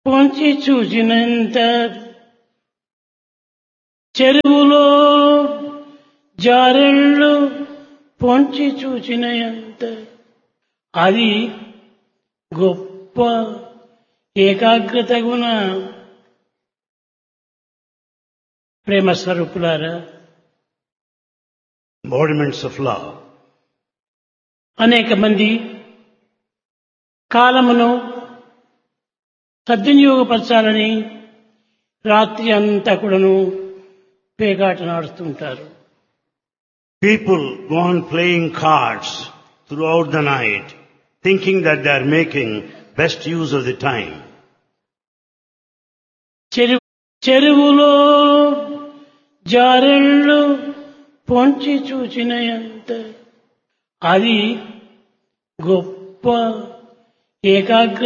పొంచి చూసినంత చెరువులో జారెళ్ళు పొంచి చూచినంత అది గొప్ప ఏకాగ్రత గుణ ప్రేమ స్వరూపులారా embodiments of love. అనేక మంది కాలమును సద్వినియోగపరచాలని రాత్రి అంతా కూడాను పేకాట నాడుతుంటారు People go on playing cards throughout the night, thinking that they are making best use of the time. చెరువు చెరువులో జారెళ్ళు పొంచి చూచినంత అది గొప్ప ఏకాగ్ర